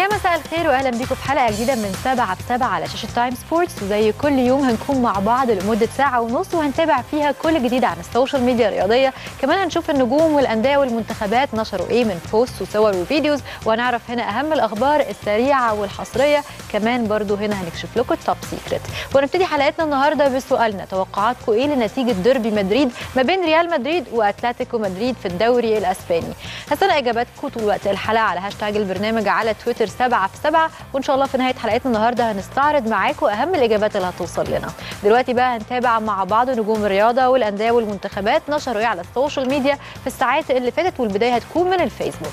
يا مساء الخير واهلا بيكم في حلقه جديده من سبعة بسبعة على شاشه تايم سبورتس وزي كل يوم هنكون مع بعض لمده ساعه ونص وهنتابع فيها كل جديد عن السوشيال ميديا الرياضيه كمان هنشوف النجوم والانديه والمنتخبات نشروا ايه من بوست وصور وفيديوز وهنعرف هنا اهم الاخبار السريعه والحصريه كمان برضو هنا هنكشف لكم التوب سيكريت ونبتدي حلقتنا النهارده بسؤالنا توقعاتكم ايه لنتيجه ديربي مدريد ما بين ريال مدريد واتلتيكو مدريد في الدوري الاسباني هستنى اجاباتكم طول وقت الحلقه على هاشتاج البرنامج على تويتر 7 في 7 وان شاء الله في نهايه حلقتنا النهارده هنستعرض معاكم اهم الاجابات اللي هتوصل لنا دلوقتي بقى هنتابع مع بعض نجوم الرياضه والانديه والمنتخبات نشروا ايه على السوشيال ميديا في الساعات اللي فاتت والبدايه هتكون من الفيسبوك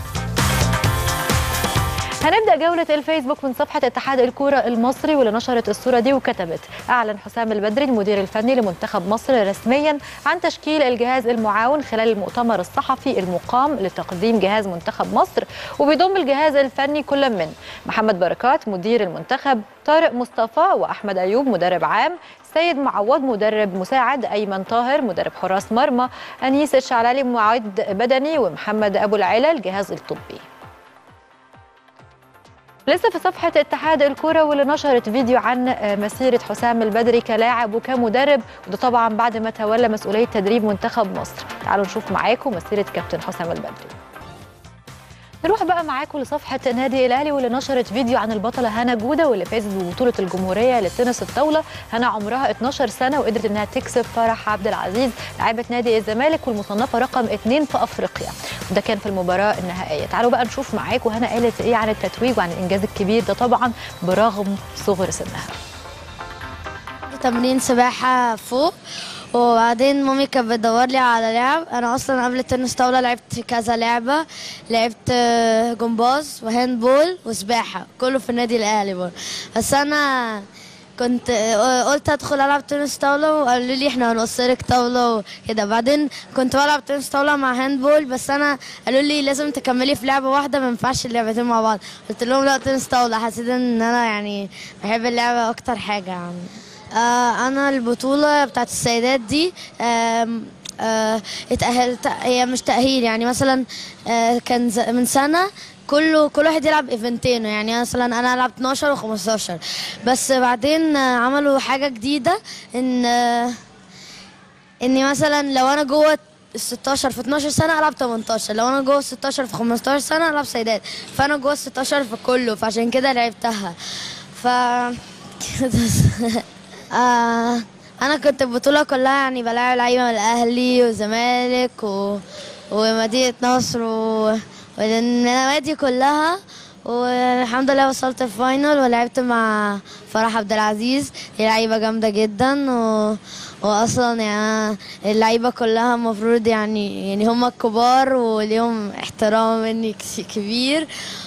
هنبدا جوله الفيسبوك من صفحه اتحاد الكوره المصري واللي نشرت الصوره دي وكتبت اعلن حسام البدري المدير الفني لمنتخب مصر رسميا عن تشكيل الجهاز المعاون خلال المؤتمر الصحفي المقام لتقديم جهاز منتخب مصر وبيضم الجهاز الفني كل من محمد بركات مدير المنتخب طارق مصطفى واحمد ايوب مدرب عام سيد معوض مدرب مساعد ايمن طاهر مدرب حراس مرمى انيس الشعلالي معد بدني ومحمد ابو العلا الجهاز الطبي لسه في صفحة اتحاد الكرة واللي نشرت فيديو عن مسيرة حسام البدري كلاعب وكمدرب وده طبعا بعد ما تولى مسؤولية تدريب منتخب مصر تعالوا نشوف معاكم مسيرة كابتن حسام البدري نروح بقى معاكم لصفحة نادي الأهلي واللي نشرت فيديو عن البطلة هنا جودة واللي فازت ببطولة الجمهورية للتنس الطاولة هنا عمرها 12 سنة وقدرت إنها تكسب فرح عبد العزيز لاعبة نادي الزمالك والمصنفة رقم 2 في أفريقيا وده كان في المباراة النهائية تعالوا بقى نشوف معاكم هنا قالت إيه عن التتويج وعن الإنجاز الكبير ده طبعا برغم صغر سنها تمرين سباحة فوق وبعدين مامي كانت بتدور لي على لعب انا اصلا قبل التنس طاوله لعبت كذا لعبه لعبت جمباز وهاندبول وسباحه كله في النادي الاهلي برضه بس انا كنت قلت ادخل العب تنس طاوله وقالوا لي احنا هنوصلك طاوله وكده بعدين كنت بلعب تنس طاوله مع هاندبول بس انا قالوا لي لازم تكملي في لعبه واحده ما ينفعش اللعبتين مع بعض قلت لهم لا تنس طاوله حسيت ان انا يعني بحب اللعبه اكتر حاجه يعني آه انا البطوله بتاعت السيدات دي آه آه اتأهلت هي مش تأهيل يعني مثلا آه كان من سنة كله كل واحد يلعب ايفنتين يعني مثلا انا لعبت 12 و15 بس بعدين آه عملوا حاجة جديدة ان آه اني مثلا لو انا جوه ال 16 في 12 سنه العب 18 لو انا جوه ال 16 في 15 سنه العب سيدات فانا جوه ال 16 في كله فعشان كده لعبتها ف آه انا كنت البطوله كلها يعني بلاعب لعيبه من الاهلي والزمالك و... ومدينه نصر و... والنوادي كلها والحمد لله وصلت الفاينل ولعبت مع فرح عبد العزيز هي لعيبه جامده جدا و... واصلا يعني اللعيبه كلها المفروض يعني يعني هم الكبار وليهم احترام مني كبير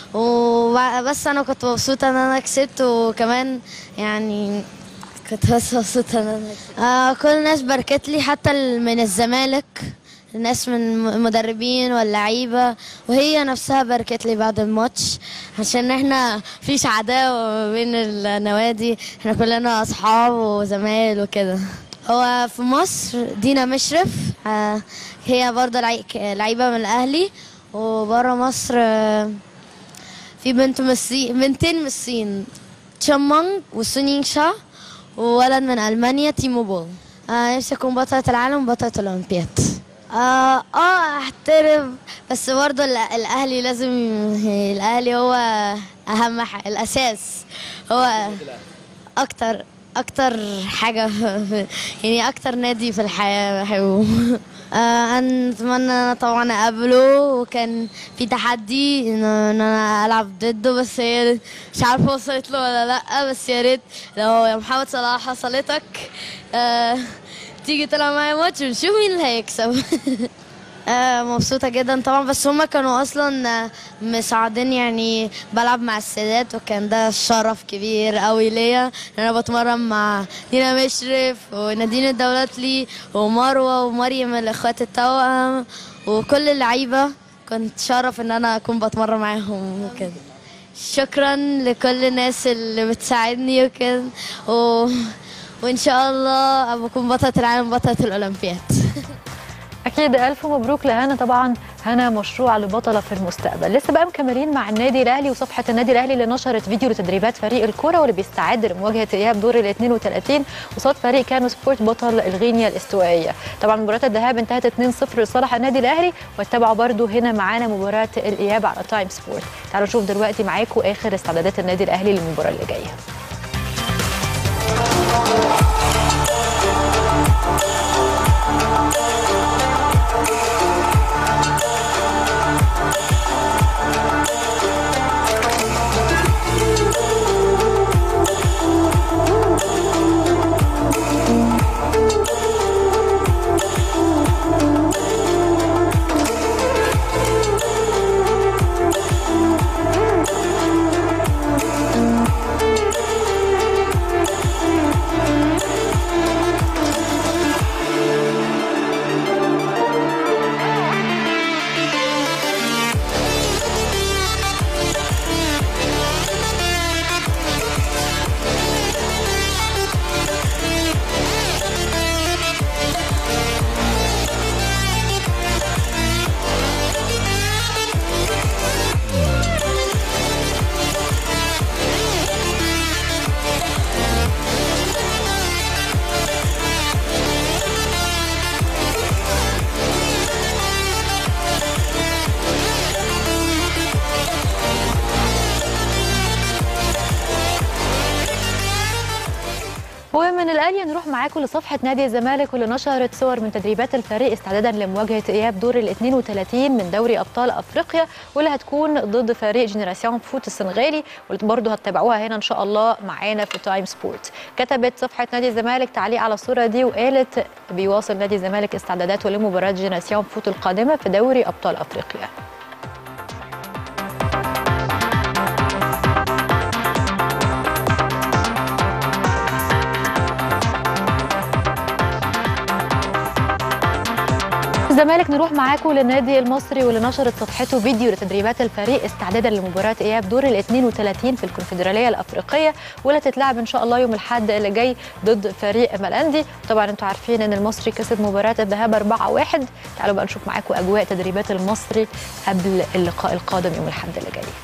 وبس انا كنت مبسوطه ان انا كسبت وكمان يعني كنت بس مبسوطة ان انا آه كل الناس باركت لي حتى من الزمالك الناس من المدربين واللعيبة وهي نفسها باركت لي بعد الماتش عشان احنا فيش عداوة بين النوادي احنا كلنا اصحاب وزمايل وكده هو في مصر دينا مشرف آه هي برضه لعيبة من الاهلي وبره مصر آه في بنت مصري بنتين من الصين تشامونج وسونينغ شا وولد من المانيا تيمو بول آه نفسي اكون بطلة العالم وبطلة الاولمبياد اه اه احترف بس برضه الاهلي لازم الاهلي هو اهم حاجة الاساس هو اكتر اكتر حاجة يعني اكتر نادي في الحياة بحبه آه انا اتمنى طبعا اقابله وكان في تحدي ان انا العب ضده بس هي مش عارفه وصلت له ولا لا بس يا ريت لو يا محمد صلاح حصلتك آه تيجي تلعب معايا ماتش ونشوف مين اللي هيكسب آه مبسوطة جدا طبعا بس هما كانوا اصلا مساعدين يعني بلعب مع السادات وكان ده شرف كبير قوي ليا ان انا بتمرن مع دينا مشرف ونادين الدولاتلي ومروة ومريم الاخوات التوأم وكل اللعيبة كنت شرف ان انا اكون بتمرن معاهم وكده شكرا لكل الناس اللي بتساعدني وكده و... وان شاء الله ابقى اكون بطلة العالم بطلة الاولمبياد اكيد الف مبروك لهنا طبعا هنا مشروع لبطله في المستقبل لسه بقى مكملين مع النادي الاهلي وصفحه النادي الاهلي اللي نشرت فيديو لتدريبات فريق الكره واللي بيستعد لمواجهه اياب دور ال 32 قصاد فريق كانو سبورت بطل الغينيا الاستوائيه طبعا مباراه الذهاب انتهت 2-0 لصالح النادي الاهلي واتبعوا برده هنا معانا مباراه الاياب على تايم سبورت تعالوا نشوف دلوقتي معاكم اخر استعدادات النادي الاهلي للمباراه اللي جايه ومن الآلية نروح معاكم لصفحة نادي الزمالك واللي نشرت صور من تدريبات الفريق استعدادا لمواجهة إياب دور ال 32 من دوري أبطال أفريقيا واللي هتكون ضد فريق جنراسيون فوت السنغالي واللي برضه هتتابعوها هنا إن شاء الله معانا في تايم سبورت كتبت صفحة نادي الزمالك تعليق على الصورة دي وقالت بيواصل نادي الزمالك استعداداته لمباراة جنراسيون فوت القادمة في دوري أبطال أفريقيا الزمالك نروح معاكم للنادي المصري واللي نشرت صفحته فيديو لتدريبات الفريق استعدادا لمباراه اياب دور ال 32 في الكونفدراليه الافريقيه واللي تتلعب ان شاء الله يوم الاحد اللي جاي ضد فريق ملاندي طبعا انتم عارفين ان المصري كسب مباراه الذهاب 4-1 تعالوا بقى نشوف معاكم اجواء تدريبات المصري قبل اللقاء القادم يوم الاحد اللي جاي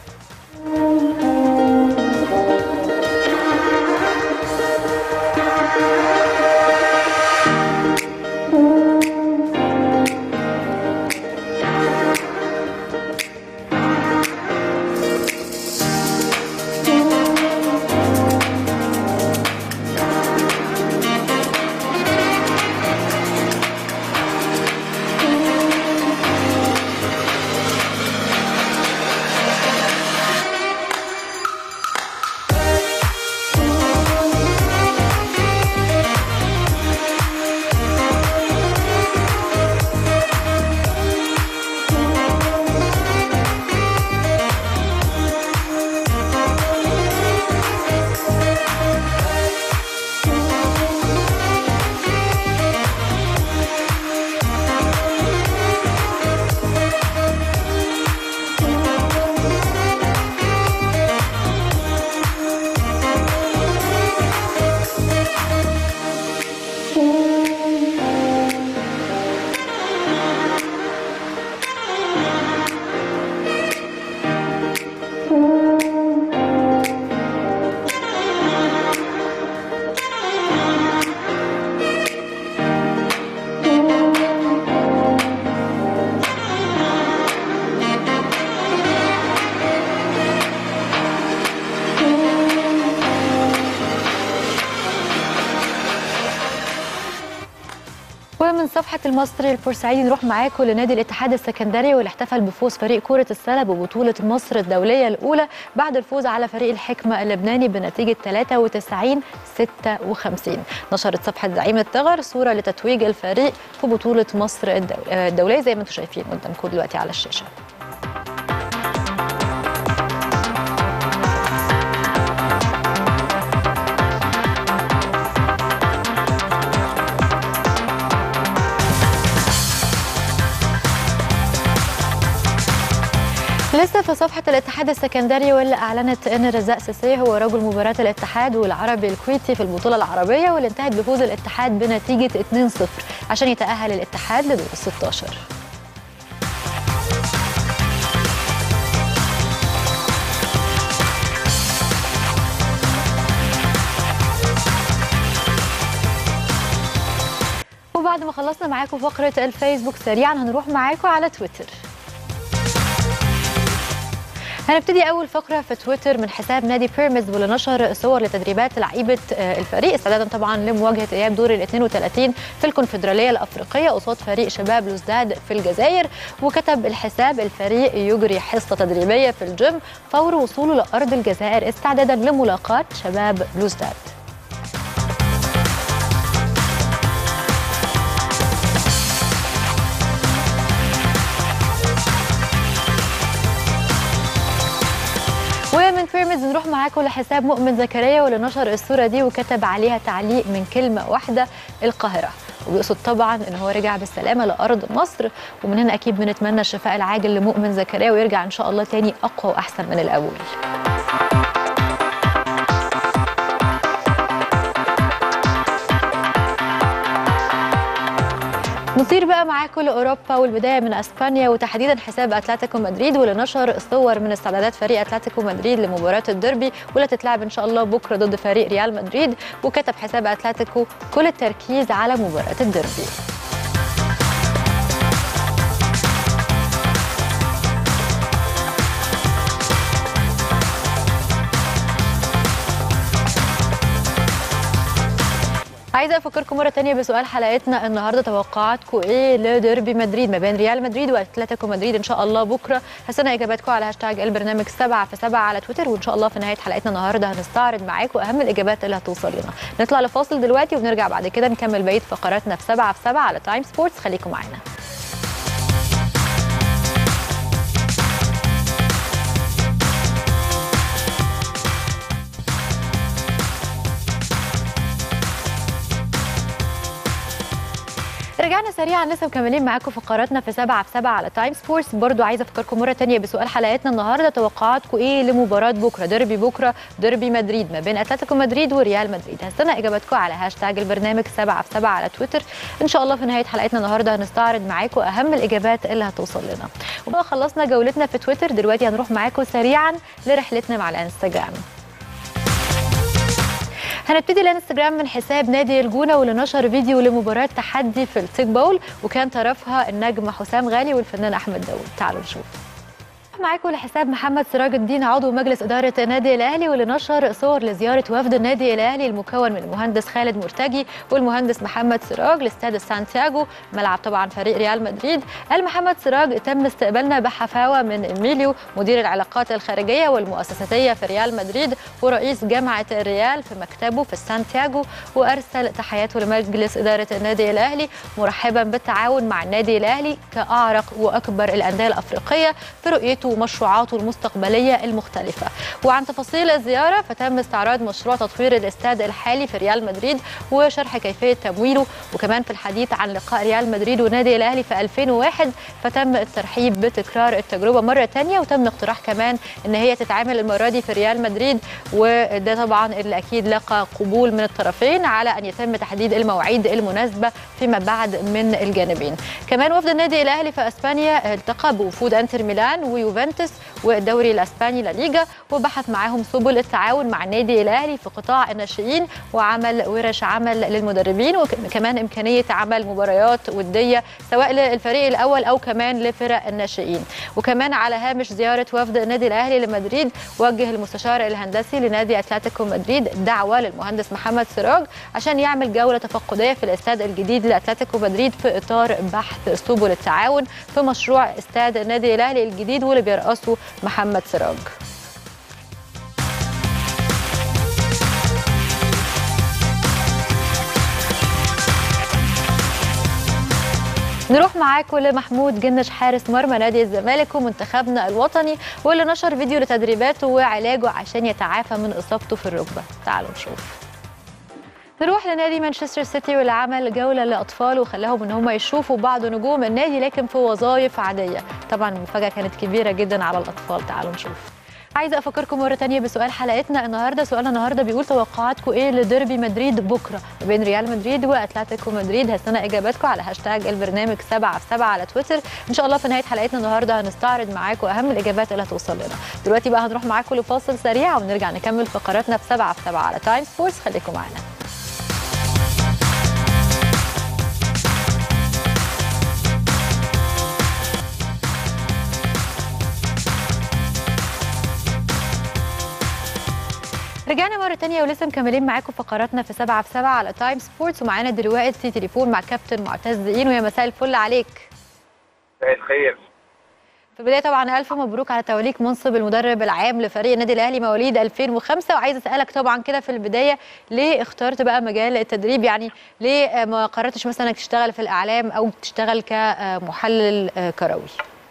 ومن صفحة المصري البورسعيدي نروح معاكم لنادي الاتحاد السكندري واللي احتفل بفوز فريق كرة السلة ببطولة مصر الدولية الأولى بعد الفوز على فريق الحكمة اللبناني بنتيجة 93 56 نشرت صفحة زعيم الثغر صورة لتتويج الفريق في بطولة مصر الدول- الدولية زي ما انتم شايفين قدامكم دلوقتي على الشاشة لسه في صفحة الاتحاد السكندري واللي أعلنت أن رزاق سيسي هو رجل مباراة الاتحاد والعربي الكويتي في البطولة العربية واللي انتهت بفوز الاتحاد بنتيجة 2-0 عشان يتأهل الاتحاد لدور ال 16 وبعد ما خلصنا معاكم فقره الفيسبوك سريعا هنروح معاكم على تويتر هنبتدي اول فقره في تويتر من حساب نادي بيراميدز واللي نشر صور لتدريبات لعيبه الفريق استعدادا طبعا لمواجهه اياب دور ال 32 في الكونفدراليه الافريقيه قصاد فريق شباب لوزداد في الجزائر وكتب الحساب الفريق يجري حصه تدريبيه في الجيم فور وصوله لارض الجزائر استعدادا لملاقاه شباب لوزداد ومن بيراميدز نروح معاكم لحساب مؤمن زكريا واللي نشر الصوره دي وكتب عليها تعليق من كلمه واحده القاهره وبيقصد طبعا ان هو رجع بالسلامه لارض مصر ومن هنا اكيد بنتمنى الشفاء العاجل لمؤمن زكريا ويرجع ان شاء الله تاني اقوى واحسن من الاول نطير بقى معاكم لاوروبا والبدايه من اسبانيا وتحديدا حساب اتلتيكو مدريد واللي نشر صور من استعدادات فريق اتلتيكو مدريد لمباراه الديربي واللي تتلعب ان شاء الله بكره ضد فريق ريال مدريد وكتب حساب اتلتيكو كل التركيز على مباراه الديربي عايزه افكركم مره تانية بسؤال حلقتنا النهارده توقعاتكم ايه لديربي مدريد ما بين ريال مدريد واتلتيكو مدريد ان شاء الله بكره هستنى اجاباتكم على هاشتاج البرنامج 7 في 7 على تويتر وان شاء الله في نهايه حلقتنا النهارده هنستعرض معاكم اهم الاجابات اللي هتوصل لنا نطلع لفاصل دلوقتي ونرجع بعد كده نكمل بقيه فقراتنا في 7 في 7 على تايم سبورتس خليكم معانا رجعنا سريعا لسه مكملين معاكم فقراتنا في 7 في 7 على تايم سبورتس برضو عايزه افكركم مره تانية بسؤال حلقتنا النهارده توقعاتكم ايه لمباراه بكره ديربي بكره ديربي مدريد ما بين اتلتيكو مدريد وريال مدريد هستنى اجاباتكم على هاشتاج البرنامج 7 في 7 على تويتر ان شاء الله في نهايه حلقتنا النهارده هنستعرض معاكم اهم الاجابات اللي هتوصل لنا وبقى خلصنا جولتنا في تويتر دلوقتي هنروح معاكم سريعا لرحلتنا مع الانستجرام هنبتدي الانستجرام من حساب نادي الجونه واللي نشر فيديو لمباراه تحدي في التيك بول وكان طرفها النجم حسام غالي والفنان احمد داوود تعالوا نشوف معاكم لحساب محمد سراج الدين عضو مجلس اداره النادي الاهلي واللي نشر صور لزياره وفد النادي الاهلي المكون من المهندس خالد مرتجي والمهندس محمد سراج لاستاد سانتياغو ملعب طبعا فريق ريال مدريد قال محمد سراج تم استقبالنا بحفاوه من ايميليو مدير العلاقات الخارجيه والمؤسساتيه في ريال مدريد ورئيس جامعه الريال في مكتبه في سانتياغو وارسل تحياته لمجلس اداره النادي الاهلي مرحبا بالتعاون مع النادي الاهلي كاعرق واكبر الانديه الافريقيه في رؤيته ومشروعاته المستقبليه المختلفه وعن تفاصيل الزياره فتم استعراض مشروع تطوير الاستاد الحالي في ريال مدريد وشرح كيفيه تمويله وكمان في الحديث عن لقاء ريال مدريد والنادي الاهلي في 2001 فتم الترحيب بتكرار التجربه مره ثانيه وتم اقتراح كمان ان هي تتعامل المره دي في ريال مدريد وده طبعا اللي اكيد لقى قبول من الطرفين على ان يتم تحديد المواعيد المناسبه فيما بعد من الجانبين كمان وفد النادي الاهلي في اسبانيا التقى بوفود انتر ميلان ويوفنتوس والدوري الاسباني لا ليجا وبحث معاهم سبل التعاون مع النادي الاهلي في قطاع الناشئين وعمل ورش عمل للمدربين وكمان امكانيه عمل مباريات وديه سواء للفريق الاول او كمان لفرق الناشئين وكمان على هامش زياره وفد النادي الاهلي لمدريد وجه المستشار الهندسي لنادي اتلتيكو مدريد دعوه للمهندس محمد سراج عشان يعمل جوله تفقديه في الاستاد الجديد لاتلتيكو مدريد في اطار بحث سبل التعاون في مشروع استاد النادي الاهلي الجديد واللي بيرأسه محمد سراج نروح معاكم لمحمود جنش حارس مرمى نادي الزمالك ومنتخبنا الوطني واللي نشر فيديو لتدريباته وعلاجه عشان يتعافى من اصابته في الركبه تعالوا نشوف نروح لنادي مانشستر سيتي واللي عمل جوله لاطفال وخلاهم ان هم يشوفوا بعض نجوم النادي لكن في وظائف عاديه طبعا المفاجاه كانت كبيره جدا على الاطفال تعالوا نشوف عايزه افكركم مره تانية بسؤال حلقتنا النهارده سؤالنا النهارده بيقول توقعاتكم ايه لديربي مدريد بكره ما بين ريال مدريد واتلتيكو مدريد هستنى اجاباتكم على هاشتاج البرنامج 7 في 7 على تويتر ان شاء الله في نهايه حلقتنا النهارده هنستعرض معاكم اهم الاجابات اللي هتوصل لنا دلوقتي بقى هنروح معاكم لفاصل سريع ونرجع نكمل فقراتنا في 7 في 7 على تايم سبورتس خليكم معانا رجعنا مرة تانية ولسه مكملين معاكم فقراتنا في سبعة في سبعة على تايم سبورتس ومعانا دلوقتي تليفون مع كابتن معتز اينو يا مساء الفل عليك مساء الخير في البداية طبعا ألف مبروك على توليك منصب المدرب العام لفريق النادي الأهلي مواليد 2005 وعايزة أسألك طبعا كده في البداية ليه اخترت بقى مجال التدريب يعني ليه ما قررتش مثلا انك تشتغل في الإعلام أو تشتغل كمحلل كروي؟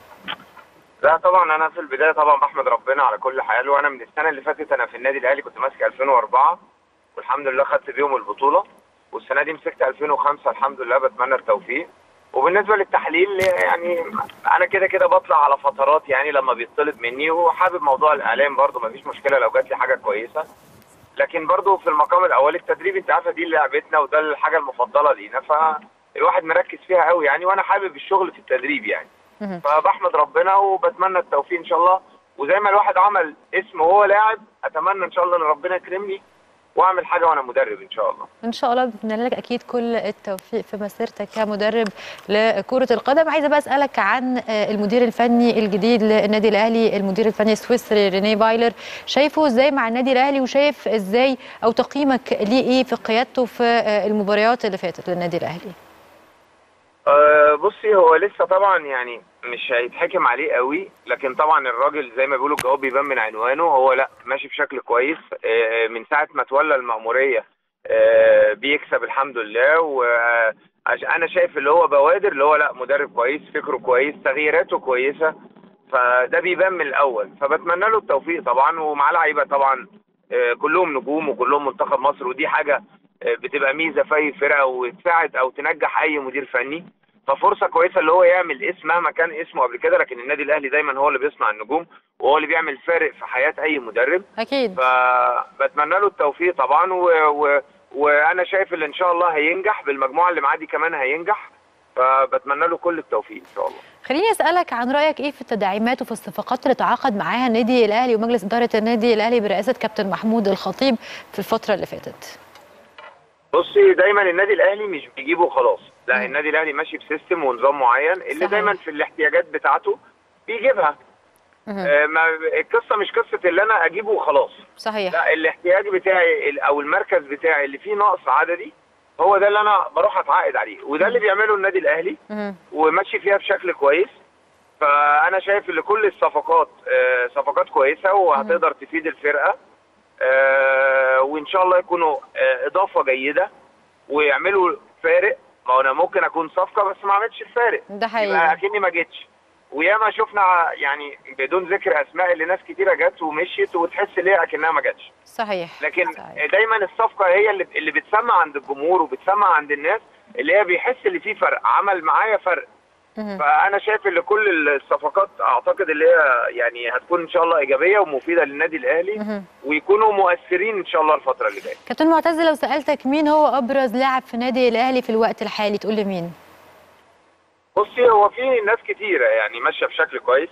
لا طبعا انا في البدايه طبعا بحمد ربنا على كل حال وانا من السنه اللي فاتت انا في النادي الاهلي كنت ماسك 2004 والحمد لله خدت بيهم البطوله والسنه دي مسكت 2005 الحمد لله بتمنى التوفيق وبالنسبه للتحليل يعني انا كده كده بطلع على فترات يعني لما بيطلب مني وحابب موضوع الاعلام برضو مفيش مشكله لو جات لي حاجه كويسه لكن برضو في المقام الاولي التدريب انت عارفه دي لعبتنا وده الحاجه المفضله لينا فالواحد مركز فيها قوي يعني وانا حابب الشغل في التدريب يعني فبحمد ربنا وبتمنى التوفيق ان شاء الله وزي ما الواحد عمل اسم وهو لاعب اتمنى ان شاء الله ان ربنا يكرمني واعمل حاجه وانا مدرب ان شاء الله ان شاء الله بتمنى لك اكيد كل التوفيق في مسيرتك كمدرب لكره القدم عايزه بقى اسالك عن المدير الفني الجديد للنادي الاهلي المدير الفني السويسري ريني بايلر شايفه ازاي مع النادي الاهلي وشايف ازاي او تقييمك ليه ايه في قيادته في المباريات اللي فاتت للنادي الاهلي أه بصي هو لسه طبعا يعني مش هيتحكم عليه قوي لكن طبعا الراجل زي ما بيقولوا الجواب بيبان من عنوانه هو لا ماشي بشكل كويس أه من ساعه ما تولى المأموريه أه بيكسب الحمد لله وانا شايف اللي هو بوادر اللي هو لا مدرب كويس فكره كويس تغييراته كويسه فده بيبان من الاول فبتمنى له التوفيق طبعا ومعاه لعيبه طبعا كلهم نجوم وكلهم منتخب مصر ودي حاجه بتبقى ميزه في اي فرقه وتساعد او تنجح اي مدير فني ففرصه كويسه اللي هو يعمل اسم مهما كان اسمه قبل كده لكن النادي الاهلي دايما هو اللي بيصنع النجوم وهو اللي بيعمل فارق في حياه اي مدرب اكيد فبتمنى له التوفيق طبعا و... و... وانا شايف اللي ان شاء الله هينجح بالمجموعه اللي معاه دي كمان هينجح فبتمنى له كل التوفيق ان شاء الله خليني اسالك عن رايك ايه في التدعيمات وفي الصفقات اللي تعاقد معاها النادي الاهلي ومجلس اداره النادي الاهلي برئاسه كابتن محمود الخطيب في الفتره اللي فاتت بصي دايما النادي الاهلي مش بيجيبه وخلاص لا النادي الاهلي ماشي بسيستم ونظام معين اللي صحيح. دايما في الاحتياجات بتاعته بيجيبها آه ما القصه مش قصه اللي انا اجيبه وخلاص صحيح لا الاحتياج بتاعي او المركز بتاعي اللي فيه نقص عددي هو ده اللي انا بروح اتعاقد عليه وده اللي بيعمله النادي الاهلي وماشي فيها بشكل كويس فانا شايف ان كل الصفقات آه صفقات كويسه وهتقدر تفيد الفرقه آه وان شاء الله يكونوا آه اضافه جيده ويعملوا فارق ما انا ممكن اكون صفقه بس ما عملتش الفارق ده حقيقي يبقى اكني ما جيتش وياما شفنا يعني بدون ذكر اسماء اللي ناس كتيره جت ومشيت وتحس ليه اكنها ما جاتش صحيح لكن صحيح. دايما الصفقه هي اللي اللي بتسمع عند الجمهور وبتسمع عند الناس اللي هي بيحس اللي فيه فرق عمل معايا فرق فانا شايف ان كل الصفقات اعتقد اللي هي يعني هتكون ان شاء الله ايجابيه ومفيده للنادي الاهلي ويكونوا مؤثرين ان شاء الله الفتره اللي جايه كابتن معتز لو سالتك مين هو ابرز لاعب في النادي الاهلي في الوقت الحالي تقول لي مين بصي هو في ناس كتيره يعني ماشيه بشكل كويس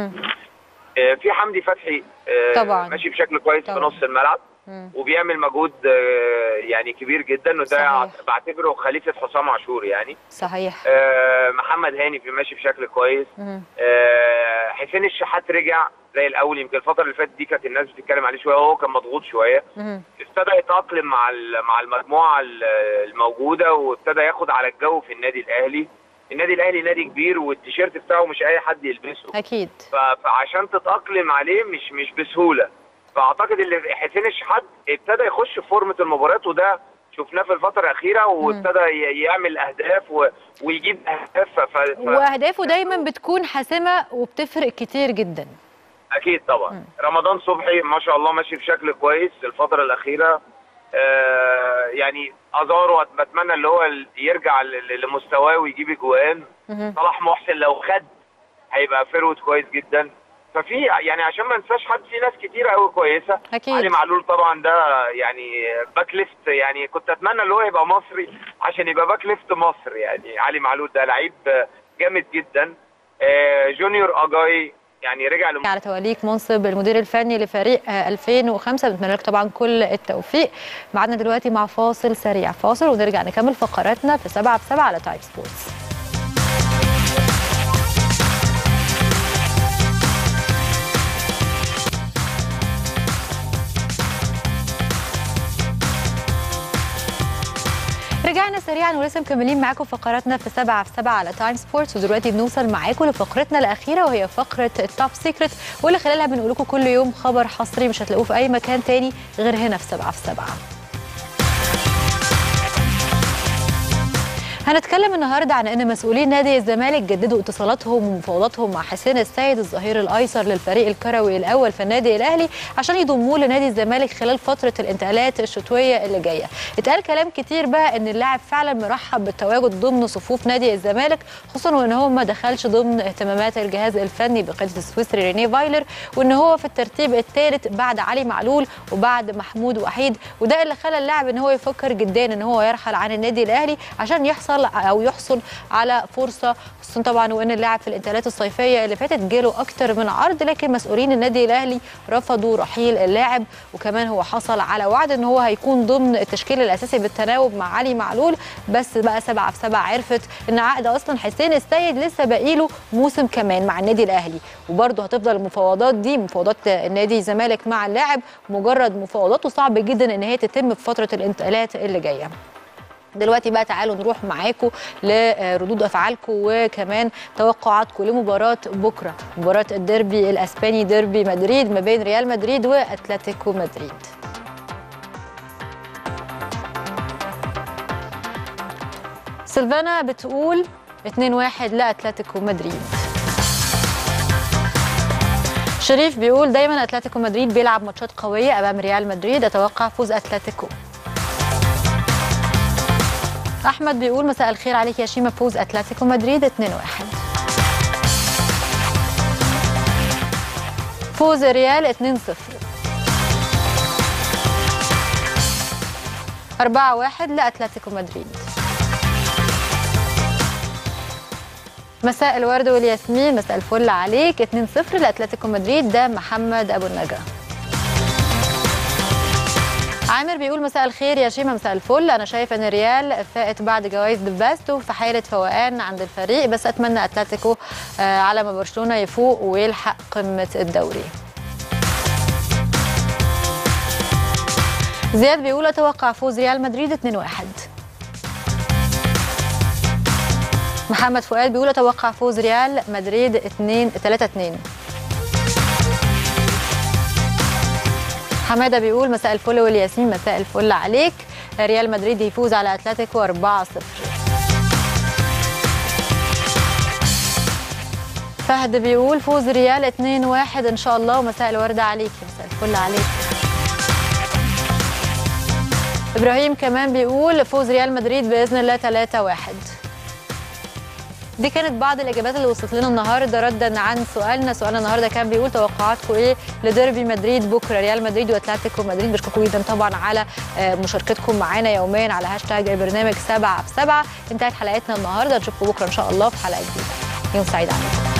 آه في حمدي فتحي آه طبعا ماشي بشكل كويس طبعا. في نص الملعب مم. وبيعمل مجهود آه يعني كبير جدا وده صحيح. بعتبره خليفه حسام عاشور يعني صحيح آه محمد هاني في ماشي بشكل كويس مم. آه حسين الشحات رجع زي الاول يمكن الفتره اللي فاتت دي كانت الناس بتتكلم عليه شويه وهو كان مضغوط شويه مم. ابتدى يتاقلم مع ال- مع المجموعه ال- الموجوده وابتدى ياخد على الجو في النادي الاهلي النادي الاهلي نادي كبير والتيشيرت بتاعه مش اي حد يلبسه اكيد ف- فعشان تتاقلم عليه مش مش بسهوله فاعتقد ان حسين الشحات ابتدى يخش في فورمه المباريات وده شفناه في الفتره الاخيره وابتدى ي- يعمل اهداف و... ويجيب اهداف ف... ف... واهدافه دايما بتكون حاسمه وبتفرق كتير جدا اكيد طبعا رمضان صبحي ما شاء الله ماشي بشكل كويس الفتره الاخيره آه يعني ازارو بتمنى اللي هو يرجع ل- ل- لمستواه ويجيب اجوان مهم. صلاح محسن لو خد هيبقى فيرود كويس جدا ففي يعني عشان ما ننساش حد في ناس كتير قوي كويسه أكيد. علي معلول طبعا ده يعني باك ليفت يعني كنت اتمنى اللي هو يبقى مصري عشان يبقى باك ليفت مصر يعني علي معلول ده لعيب جامد جدا آه، جونيور اجاي يعني رجع لم... على توليك منصب المدير الفني لفريق آه، 2005 بنتمنى لك طبعا كل التوفيق معانا دلوقتي مع فاصل سريع فاصل ونرجع نكمل فقراتنا في 7 في 7 على تايب سبورتس ورجعنا سريعا ولسه مكملين معاكم فقراتنا في سبعة في سبعة على تايم سبورتس ودلوقتي بنوصل معاكم لفقرتنا الأخيرة وهي فقرة التوب سيكريت واللي خلالها بنقول لكم كل يوم خبر حصري مش هتلاقوه في أي مكان تاني غير هنا في سبعة في سبعة هنتكلم النهارده عن ان مسؤولين نادي الزمالك جددوا اتصالاتهم ومفاوضاتهم مع حسين السيد الظهير الايسر للفريق الكروي الاول في النادي الاهلي عشان يضموه لنادي الزمالك خلال فتره الانتقالات الشتويه اللي جايه. اتقال كلام كتير بقى ان اللاعب فعلا مرحب بالتواجد ضمن صفوف نادي الزمالك خصوصا وان هو ما دخلش ضمن اهتمامات الجهاز الفني بقياده السويسري ريني فايلر وان هو في الترتيب الثالث بعد علي معلول وبعد محمود وحيد وده اللي خلى اللاعب ان هو يفكر جدا ان هو يرحل عن النادي الاهلي عشان يحصل او يحصل على فرصه خصوصا طبعا وان اللاعب في الانتقالات الصيفيه اللي فاتت جاله اكتر من عرض لكن مسؤولين النادي الاهلي رفضوا رحيل اللاعب وكمان هو حصل على وعد ان هو هيكون ضمن التشكيل الاساسي بالتناوب مع علي معلول بس بقى سبعه في سبعه عرفت ان عقد اصلا حسين السيد لسه باقي له موسم كمان مع النادي الاهلي وبرضه هتفضل المفاوضات دي مفاوضات النادي الزمالك مع اللاعب مجرد مفاوضات وصعب جدا ان هي تتم في فتره الانتقالات اللي جايه دلوقتي بقى تعالوا نروح معاكم لردود افعالكم وكمان توقعاتكم لمباراه بكره مباراه الديربي الاسباني ديربي مدريد ما بين ريال مدريد واتلتيكو مدريد سيلفانا بتقول 2-1 لاتلتيكو مدريد شريف بيقول دايما اتلتيكو مدريد بيلعب ماتشات قويه امام ريال مدريد اتوقع فوز اتلتيكو احمد بيقول مساء الخير عليك يا شيماء فوز اتلتيكو مدريد 2-1 فوز ريال 2-0 4-1 لاتلتيكو مدريد مساء الورد والياسمين مساء الفل عليك 2-0 لاتلتيكو مدريد ده محمد ابو النجا عامر بيقول مساء الخير يا شيماء مساء الفل انا شايف ان ريال فائت بعد جوائز ديفاستو في حاله فوقان عند الفريق بس اتمنى اتلتيكو آه على ما برشلونه يفوق ويلحق قمه الدوري زياد بيقول اتوقع فوز ريال مدريد 2-1 محمد فؤاد بيقول اتوقع فوز ريال مدريد 2 3 2 حماده بيقول مساء الفل والياسمين مساء الفل عليك ريال مدريد يفوز على اتلتيكو 4-0 فهد بيقول فوز ريال 2-1 ان شاء الله ومساء الورد عليك مساء الفل عليك ابراهيم كمان بيقول فوز ريال مدريد باذن الله 3-1 دي كانت بعض الاجابات اللي وصلت لنا النهارده ردا عن سؤالنا سؤالنا النهارده كان بيقول توقعاتكم ايه لديربي مدريد بكره ريال مدريد واتلتيكو مدريد بشكركم جدا طبعا على مشاركتكم معانا يوميا على هاشتاج البرنامج 7 في 7 انتهت حلقتنا النهارده نشوفكم بكره ان شاء الله في حلقه جديده يوم سعيد عليكم